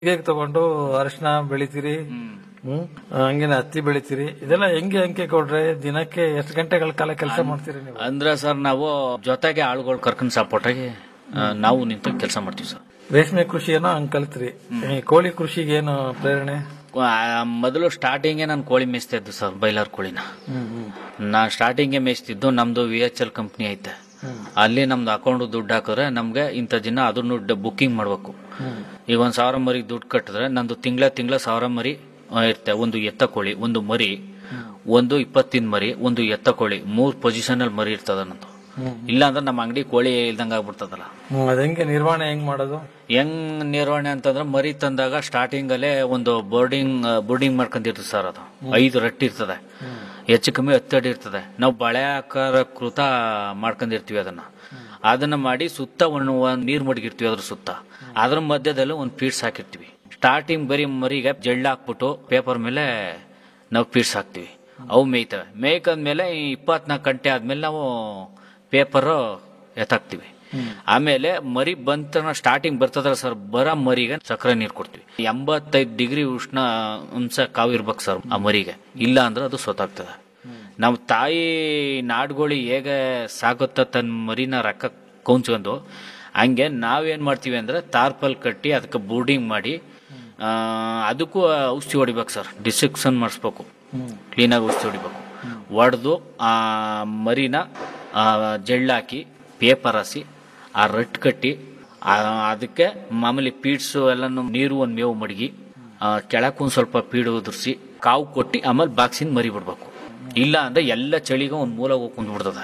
ಹೇಗೆ ತಗೊಂಡು ಅರಿಶಿನ ಬೆಳಿತೀರಿ ಹ್ಮ್ ಹಂಗೇನೆ ಹತ್ತಿ ಬೆಳಿತೀರಿ ಇದೆಲ್ಲ ಹೆಂಗೆ ಅಂಕೆ ಕೊಡ್ರೆ ದಿನಕ್ಕೆ ಎಷ್ಟು ಗಂಟೆಗಳ ಕಾಲ ಕೆಲಸ ಮಾಡ್ತೀರಿ ನೀವು ಅಂದ್ರೆ ಸರ್ ನಾವು ಜೊತೆಗೆ ಆಳುಗಳು ಕರ್ಕೊಂಡು ಸಪೋರ್ಟ್ ಆಗಿ ಆ, ನಾವು ನಿಂತು ಕೆಲಸ ಮಾಡ್ತೀವಿ ಸರ್ ರೇಷ್ಮೆ ಕೃಷಿಯನ್ನ ಹಂಗ್ ಕಲ್ತ್ರಿ ಈ ಕೋಳಿ ಕೃಷಿಗೆ ಏನು ಪ್ರೇರಣೆ ಆ, ಮೊದಲು ಸ್ಟಾರ್ಟಿಂಗೇ ನಾನು ಕೋಳಿ ಮೇಯಿಸ್ತಾ ಇದ್ದು ಸರ್ ಬೈಲರ್ ಕೋಳಿನ ಹ್ಮ್ ಹ್ಮ್ ನಾ ಸ್ಟಾರ್ಟಿಂಗ್ಗೆ ಮೇಯಿಸ್ತಿದ್ದು ನಮ್ದು ವಿ ಎಚ್ ಎಲ್ ಕಂಪ್ನಿ ಐತೆ ಅಲ್ಲಿ ನಮ್ದು ಅಕೌಂಟ್ ದುಡ್ಡು ಹಾಕಿದ್ರೆ ನಮ್ಗೆ ಇಂಥ ದಿನ ಅದನ್ನು ಬುಕ್ಕಿಂಗ್ ಮಾಡ್ಬೇಕು ಈಗ ಒಂದ್ ಸಾವಿರ ಮರಿಗೆ ದುಡ್ಡು ಕಟ್ಟಿದ್ರೆ ನಂದು ತಿಂಗಳ ತಿಂಗಳ ಸಾವಿರ ಮರಿ ಆ, ಇರುತ್ತೆ ಒಂದು ಎತ್ತ ಕೋಳಿ ಒಂದು ಮರಿ ಒಂದು ಇಪ್ಪತ್ತಿನ ಮರಿ ಒಂದು ಎತ್ತ ಕೋಳಿ ಮೂರ್ ಪೊಸಿಷನ್ ಅಲ್ಲಿ ಮರಿ ಇರ್ತದ ನಂದು ಇಲ್ಲ ಅಂದ್ರೆ ನಮ್ಮ ಅಂಗಡಿ ಕೋಳಿ ಇಲ್ದಂಗ ಆಗ್ಬಿಡ್ತದಲ್ಲ ಹ್ಮ್ ಅದ್ ಹೆಂಗೆ ನಿರ್ವಹಣೆ ಹೆಂಗ್ ಮಾಡೋದು ಹೆಂಗ್ ನಿರ್ವಹಣೆ ಅಂತಂದ್ರೆ ಮರಿ ತಂದಾಗ ಸ್ಟಾರ್ಟಿಂಗ್ ಅಲ್ಲೇ ಒಂದು ಬೋರ್ಡಿಂಗ್ ಬೋರ್ಡಿಂಗ್ ಮಾಡ್ಕೊಂಡಿರ್ತದೆ ಸರ್ ಅದು ಐದು ರಟ್ಟಿ ಇರ್ತದೆ ಹೆಚ್ಚು ಕಮ್ಮಿ ಹತ್ತು ಅಡಿ ಇರ್ತದೆ ನಾವು ಬಳೆ ಆಕಾರ ಕೃತ ಮಾಡ್ಕೊಂಡಿರ್ತೀವಿ ಅದನ್ನ ಅದನ್ನ ಮಾಡಿ ಸುತ್ತ ಒಂದು ಒಂದ್ ನೀರ್ ಮಡಗಿರ್ತೀವಿ ಅದ್ರ ಸುತ್ತ ಅದ್ರ ಮಧ್ಯದಲ್ಲಿ ಒಂದು ಪೀಡ್ಸ್ ಹಾಕಿರ್ತೀವಿ ಸ್ಟಾರ್ಟಿಂಗ್ ಬರೀ ಮರಿಗೆ ಜಳ್ಳ ಹಾಕ್ಬಿಟ್ಟು ಪೇಪರ್ ಮೇಲೆ ನಾವು ಪೀಡ್ಸ್ ಹಾಕ್ತಿವಿ ಅವು ಮೇಯ್ತವೆ ಮೇಯ್ಕಂದ್ಮೇಲೆ ಈ ಇಪ್ಪತ್ನಾಲ್ಕು ಗಂಟೆ ಆದ್ಮೇಲೆ ನಾವು ಪೇಪರ್ ಎತ್ತಾಕ್ತಿವಿ ಆಮೇಲೆ ಮರಿ ಬಂತ ಸ್ಟಾರ್ಟಿಂಗ್ ಬರ್ತದಲ್ಲ ಸರ್ ಬರ ಮರಿಗೆ ಸಕ್ಕರೆ ನೀರು ಕೊಡ್ತೀವಿ ಎಂಬತ್ತೈದು ಡಿಗ್ರಿ ಉಷ್ಣ ಅಂಶ ಕಾವು ಇರ್ಬೇಕು ಸರ್ ಆ ಮರಿಗೆ ಇಲ್ಲ ಅಂದ್ರೆ ಅದು ಸೊತ್ತಾಗ್ತದೆ ನಮ್ಮ ತಾಯಿ ನಾಡ್ಗೋಳಿ ಹೇಗೆ ಸಾಗುತ್ತ ತನ್ನ ಮರಿನ ರಕ್ಕ ಕೌಂಚ್ಕೊಂಡು ಹಂಗೆ ನಾವೇನ್ ಮಾಡ್ತೀವಿ ಅಂದ್ರೆ ತಾರ್ಪಲ್ ಕಟ್ಟಿ ಅದಕ್ಕೆ ಬೋರ್ಡಿಂಗ್ ಮಾಡಿ ಆ, ಅದಕ್ಕೂ ಔಷಧಿ ಹೊಡಿಬೇಕು ಸರ್ ಡಿಸಿಕ್ಷನ್ ಮಾಡಿಸ್ಬೇಕು ಕ್ಲೀನಾಗಿ ಔಷಧಿ ಹೊಡಿಬೇಕು ಹೊಡೆದು ಆ ಮರಿನ ಆ, ಜಳ್ಳಾಕಿ ಪೇಪರ್ ಹಾಸಿ ಆ ರಟ್ ಕಟ್ಟಿ ಆ, ಅದಕ್ಕೆ ಮಾಮೂಲಿ ಪೀಡ್ಸು ಎಲ್ಲಾನು ನೀರು ಒಂದು ಮೇವು ಮಡಗಿ ಕೆಳಕ್ಕೆ ಒಂದು ಸ್ವಲ್ಪ ಪೀಡು ಉದುರಿಸಿ ಕಾವು ಕೊಟ್ಟು ಆಮೇಲೆ ಬಾಕ್ಸಿನ ಮರಿ ಬಿಡ್ಬೇಕು ಇಲ್ಲ ಅಂದ್ರೆ ಎಲ್ಲ ಚಳಿಗೆ ಒಂದು ಮೂಲ ಹೋಗಿ ಕುಂದ್ಬಿಡ್ತದೆ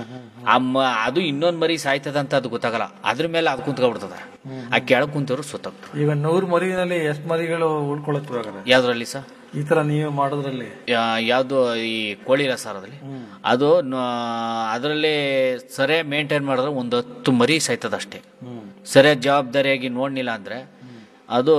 ಅಮ್ಮ ಅದು ಇನ್ನೊಂದ್ ಮರಿ ಸಾಯ್ತದ ಅಂತ ಅದು ಗೊತ್ತಾಗಲ್ಲ ಅದ್ರ ಮೇಲೆ ಅದು ಕುಂತ್ಕೊಬಿಡ್ತದ ಆ ಕೆಳಗ್ ಕುಂತವ್ರು ಸುತ್ತಾಗ್ತದೆ ಈಗ ನೂರ್ ಮರಿನಲ್ಲಿ ಎಷ್ಟು ಮರಿಗಳು ಉಳ್ಕೊಳತ್ ಇವಾಗ ಯಾವ್ದ್ರಲ್ಲಿ ಸರ್ ಈ ತರ ನೀವು ಮಾಡೋದ್ರಲ್ಲಿ ಯಾ- ಯಾವ್ದು ಈ ಕೋಳಿ ರಸಾರದಲ್ಲಿ ಅದು ಅದರಲ್ಲಿ ಸರಿಯಾಗಿ ಮೇಂಟೈನ್ ಮಾಡಿದ್ರೆ ಒಂದು ಹತ್ತು ಮರಿ ಸಾಯ್ತದ ಅಷ್ಟೇ ಸರಿಯಾಗಿ ಜವಾಬ್ದಾರಿಯಾಗಿ ನೋಡ್ಲಿಲ್ಲ ಅಂದ್ರೆ ಅದು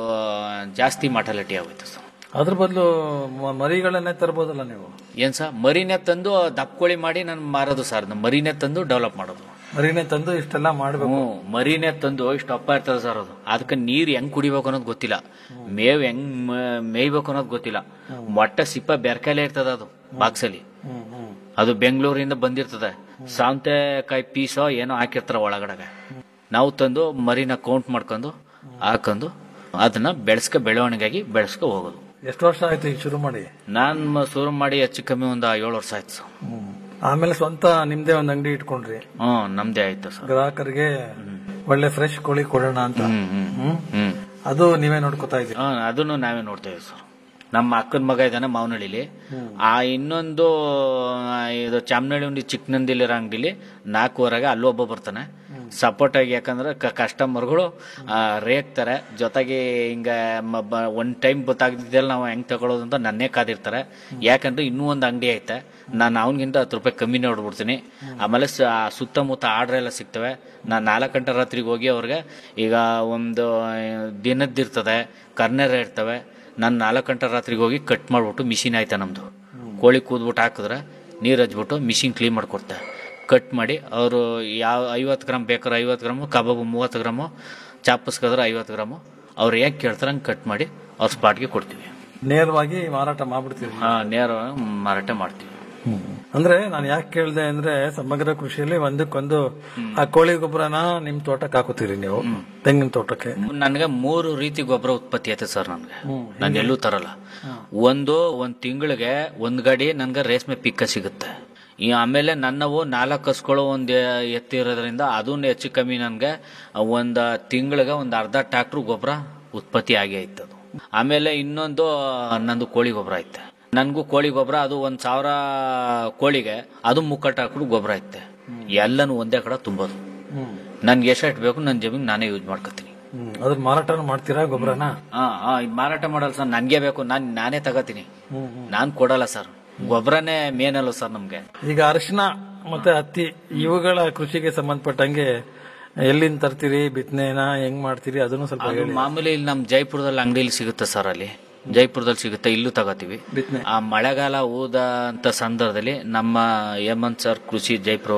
ಜಾಸ್ತಿ ಮಾರ್ಟಾಲಿಟಿ ಆಗೋಯ್ತು ಸರ್ ಅದ್ರ ಬದಲು ಮರಿಗಳನ್ನೇ ತರ್ಬೋದಲ್ಲ ನೀವು ಏನ್ ಸರ್ ಮರಿನೇ ತಂದು ದಪ್ಪ ಕೋಳಿ ಮಾಡಿ ನಾನು ಮಾರೋದು ಸರ್ ಮರಿನೇ ತಂದು ಡೆವಲಪ್ ಮಾಡೋದು ಮರಿನೇ ತಂದು ಇಷ್ಟೆಲ್ಲ ಮಾಡ್ಬೇಕು ಹ್ಞೂ ಮರಿನೇ ತಂದು ಇಷ್ಟು ಅಪ್ಪ ಇರ್ತದೆ ಸರ್ ಅದು ಅದಕ್ಕೆ ನೀರು ಹೆಂಗ್ ಕುಡಿಬೇಕು ಅನ್ನೋದು ಗೊತ್ತಿಲ್ಲ ಮೇವ್ ಹೆಂಗ್ ಮ- ಮೇಯ್ಬೇಕು ಅನ್ನೋದು ಗೊತ್ತಿಲ್ಲ ಮೊಟ್ಟ ಸಿಪ್ಪ ಬೆರ್ಕಾಲೆ ಇರ್ತದ ಅದು ಬಾಕ್ಸಲ್ಲಿ ಹ್ಮ್ ಹ್ಮ್ ಅದು ಬೆಂಗಳೂರಿಂದ ಬಂದಿರ್ತದೆ ಸಾವಂತೆಕಾಯಿ ಪೀಸೋ ಏನೋ ಹಾಕಿರ್ತಾರ ಒಳಗಡೆಗೆ ನಾವು ತಂದು ಮರಿನ ಕೌಂಟ್ ಮಾಡ್ಕೊಂಡು ಹಾಕೊಂಡು ಅದನ್ನ ಬೆಳೆಸ್ಕ ಬೆಳವಣಿಗೆಯಾಗಿ ಬೆಳೆಸ್ಕ ಹೋಗೋದು ಎಷ್ಟು ವರ್ಷ ಆಯ್ತು ಈಗ ಶುರು ಮಾಡಿ ನಾನು ಶುರು ಮಾಡಿ ಹೆಚ್ಚು ಕಮ್ಮಿ ಒಂದು ಏಳು ವರ್ಷ ಆಯ್ತು ಸರ್ ಆಮೇಲೆ ಸ್ವಂತ ನಿಮ್ದೇ ಒಂದ್ ಅಂಗಡಿ ಇಟ್ಕೊಂಡ್ರಿ ಹ್ಞೂ ನಮ್ದೇ ಆಯ್ತು ಸರ್ ಗ್ರಾಹಕರಿಗೆ ಒಳ್ಳೆ ಫ್ರೆಶ್ ಕೋಳಿ ಕೊಡೋಣ ಅಂತ ಹ್ಮ್ ಹ್ಮ್ ಹ್ಮ್ ಹ್ಮ್ ಅದು ನೀವೇ ನೋಡ್ಕೊತಾ ಇದ್ದೀರಿ ಹಾ ಅದನ್ನು ನಾವೇ ನೋಡ್ತೇವೆ ಸರ್ ನಮ್ಮ ಅಕ್ಕನ ಮಗ ಇದ್ದಾನೆ ಮಾವನಹಳ್ಳಿಲಿ ಆ ಇನ್ನೊಂದು ಆ, ಇದು ಚಾಮನಹಳ್ಳಿ ಉಂಡಿ ಚಿಕ್ಕನಂದಿಲಿರೋ ಅಂಗಡಿಲಿ ನಾಲ್ಕುವರೆಗೆ ಅಲ್ಲೊಬ್ಬ ಬರ್ತಾನೆ ಸಪೋರ್ಟ್ ಆಗಿ ಯಾಕಂದ್ರೆ ಕಸ್ಟಮರ್ಗಳು ರೇಗ್ತಾರೆ ಜೊತೆಗೆ ಹಿಂಗ ಒನ್ ಟೈಮ್ ಗೊತ್ತಾಗ್ದಿದ್ದೆಲ್ಲ ನಾವು ಹೆಂಗ್ ತಗೊಳ್ಳೋದು ಅಂತ ನನ್ನೇ ಕಾದಿರ್ತಾರೆ ಯಾಕಂದ್ರೆ ಇನ್ನೂ ಒಂದು ಅಂಗಡಿ ಐತೆ ನಾನು ಅವನಿಗಿಂತ ಹತ್ತು ರೂಪಾಯಿ ಕಮ್ಮಿನೇ ಹೊಡ್ಬಿಡ್ತೀನಿ ಆಮೇಲೆ ಸ- ಸುತ್ತಮುತ್ತ ಆರ್ಡರ್ ಎಲ್ಲ ಸಿಗ್ತವೆ ನಾನು ನಾಲ್ಕು ಗಂಟೆ ರಾತ್ರಿಗೆ ಹೋಗಿ ಅವ್ರಿಗೆ ಈಗ ಒಂದು ದಿನದ್ದಿರ್ತದೆ ಕರ್ನೇರ ಇರ್ತವೆ ನಾನು ನಾಲ್ಕು ಗಂಟೆ ರಾತ್ರಿಗೆ ಹೋಗಿ ಕಟ್ ಮಾಡ್ಬಿಟ್ಟು ಮಿಷಿನ್ ಆಯ್ತಾ ನಮ್ದು ಕೋಳಿ ಕೂದ್ಬಿಟ್ಟು ಹಾಕಿದ್ರೆ ನೀರು ಹಚ್ಬಿಟ್ಟು ಮಿಷಿನ್ ಕ್ಲೀನ್ ಮಾಡ್ಕೊಡ್ತೆ ಕಟ್ ಮಾಡಿ ಅವರು ಯಾವ ಐವತ್ತು ಗ್ರಾಮ್ ಬೇಕಾದ್ರೆ ಐವತ್ತು ಗ್ರಾಮು ಕಬಾಬು ಮೂವತ್ತು ಗ್ರಾಮು ಚಾಪಸ್ಕದ್ರೆ ಐವತ್ತು ಗ್ರಾಮು ಅವ್ರು ಹೇಗೆ ಕೇಳ್ತಾರೆ ಹಂಗೆ ಕಟ್ ಮಾಡಿ ಅವ್ರ ಸ್ಪಾಟ್ಗೆ ಕೊಡ್ತೀವಿ ನೇರವಾಗಿ ಮಾರಾಟ ಮಾಡ್ಬಿಡ್ತೀರಿ ಆ, ನೇರ ಮಾರಾಟ ಮಾಡ್ತೀವಿ ಅಂದ್ರೆ ನಾನು ಯಾಕೆ ಕೇಳ್ದೆ ಅಂದ್ರೆ ಸಮಗ್ರ ಕೃಷಿಯಲ್ಲಿ ಒಂದಕ್ಕೊಂದು ಆ ಕೋಳಿ ಗೊಬ್ಬರನ ನಿಮ್ ತೋಟಕ್ಕೆ ಹಾಕೋತೀರಿ ನೀವು ತೆಂಗಿನ ತೋಟಕ್ಕೆ ನನಗೆ ಮೂರು ರೀತಿ ಗೊಬ್ಬರ ಉತ್ಪತ್ತಿ ಆಯ್ತು ಸರ್ ನನಗೆ ನಾನು ಎಲ್ಲೂ ತರಲ್ಲ ಒಂದು ಒಂದ್ ತಿಂಗಳಿಗೆ ಒಂದ್ ಗಾಡಿ ನನ್ಗೆ ರೇಷ್ಮೆ ಪಿಕ್ಕ ಸಿಗುತ್ತೆ ಈ ಆಮೇಲೆ ನನ್ನವು ನಾಲ್ಕು ಹಸ್ಗಳು ಒಂದು ಎತ್ತಿರೋದ್ರಿಂದ ಅದನ್ನ ಹೆಚ್ಚು ಕಮ್ಮಿ ನನಗೆ ಒಂದು ತಿಂಗಳಿಗೆ ಒಂದು ಅರ್ಧ ಟ್ರಾಕ್ಟ್ರ್ ಗೊಬ್ಬರ ಉತ್ಪತ್ತಿ ಆಗೇ ಇತ್ತು ಅದು ಆಮೇಲೆ ಇನ್ನೊಂದು ನಂದು ಕೋಳಿ ಗೊಬ್ಬರ ಐತೆ ನನಗೂ ಕೋಳಿ ಗೊಬ್ಬರ ಅದು ಒಂದ್ ಸಾವಿರ ಕೋಳಿಗೆ ಅದು ಮುಕ್ಕಟ್ಟು ಹಾಕ್ಬಿಟ್ಟು ಗೊಬ್ಬರ ಐತೆ ಎಲ್ಲನೂ ಒಂದೇ ಕಡೆ ತುಂಬೋದು ನನ್ಗೆ ಎಷ್ಟು ಬೇಕು ನನ್ನ ಜಮೀನ್ ನಾನೇ ಯೂಸ್ ಮಾಡ್ಕೊತೀನಿ ಹ್ಮ್. ಅದ್ರ ಮಾರಾಟನೂ ಮಾಡ್ತೀರಾ ಗೊಬ್ಬರನ ಹಾ ಹಾ ಇದ್ ಮಾರಾಟ ಮಾಡಲ್ಲ ಸರ್ ನನ್ಗೆ ಬೇಕು ನಾನ್ ನಾನೇ ತಗೋತೀನಿ ನಾನ್ ಕೊಡಲ್ಲ ಸರ್ ಗೊಬ್ಬರನೇ ಮೇನ್ ಅಲ್ಲ ಸರ್ ನಮ್ಗೆ ಈಗ ಅರಿಶಿನ ಮತ್ತೆ ಹತ್ತಿ ಇವುಗಳ ಕೃಷಿಗೆ ಸಂಬಂಧಪಟ್ಟಂಗೆ ಎಲ್ಲಿಂದ ತರ್ತೀರಿ ಬಿತ್ತನೆನ ಹೆಂಗ್ ಮಾಡ್ತೀರಿ ಅದನ್ನು ಸ್ವಲ್ಪ ಅದು ಹೇಳಿ ಮಾಮೂಲಿ ಇಲ್ಲಿ ನಮ್ ಜೈಪುರದಲ್ಲಿ ಅಂಗಡಿಲಿ ಸಿಗುತ್ತೆ ಸರ್ ಅಲ್ಲಿ ಜೈಪುರದಲ್ಲಿ ಸಿಗುತ್ತೆ ಇಲ್ಲೂ ತಗೋತೀವಿ ಬಿತ್ತನೆ ಆ ಮಳೆಗಾಲ ಊದ ಅಂತ ಸಂದರ್ಭದಲ್ಲಿ ನಮ್ಮ ಹೇಮಂತ್ ಸರ್ ಕೃಷಿ ಜೈಪುರ ಹೋಗ್ಲಿ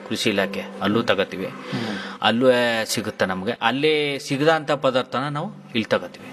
ಕೃಷಿ ಇಲಾಖೆ ಅಲ್ಲೂ ತಗೋತೀವಿ ಅಲ್ಲೂ ಸಿಗುತ್ತೆ ನಮಗೆ ಅಲ್ಲಿ ಸಿಗದಂತ ಪದಾರ್ಥನ ನಾವು ಇಲ್ಲಿ ತಗೋತೀವಿ